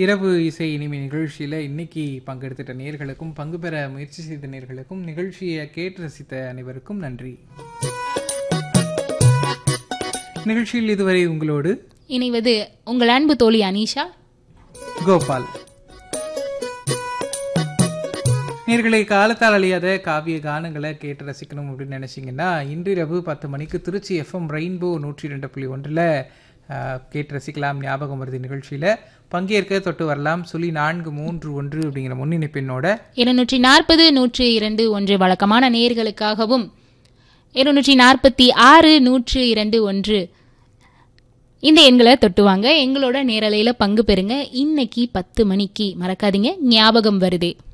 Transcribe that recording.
இரவு இசை இனிமை நிகழ்ச்சியில் இன்னைக்கு பங்கெடுத்துட்ட நேர்களுக்கும் பங்கு பெற முயற்சி செய்த நேர்களுக்கும் நிகழ்ச்சியை கேட்டு ரசித்த அனைவருக்கும் நன்றி நிகழ்ச்சியில் இதுவரை உங்களோடு இணைவது உங்கள் அன்பு தோழி அனீஷா கோபால் நேர்களை காலத்தால் அழியாத காவிய கானங்களை கேட்டு ரசிக்கணும் அப்படின்னு நினைச்சீங்கன்னா இன்றிரவு பத்து மணிக்கு திருச்சி எஃப்எம் ரெயின்போ நூற்றி ரெண்டு புள்ளி ஒன்றில் கேட்டு ரசிக்கலாம் ஞாபகம் வருது நிகழ்ச்சியில் பங்கேற்க தொட்டு வரலாம் சுழி நான்கு மூன்று ஒன்று அப்படிங்கிற முன்னிணைப்பெண்ணோட இருநூற்றி நாற்பது நூற்று இரண்டு ஒன்று வழக்கமான நேர்களுக்காகவும் இருநூற்றி நாற்பத்தி ஆறு நூற்று இரண்டு ஒன்று இந்த எண்களை தொட்டுவாங்க எங்களோட நேரலையில் பங்கு பெறுங்க இன்னைக்கு பத்து மணிக்கு மறக்காதீங்க ஞாபகம் வருதே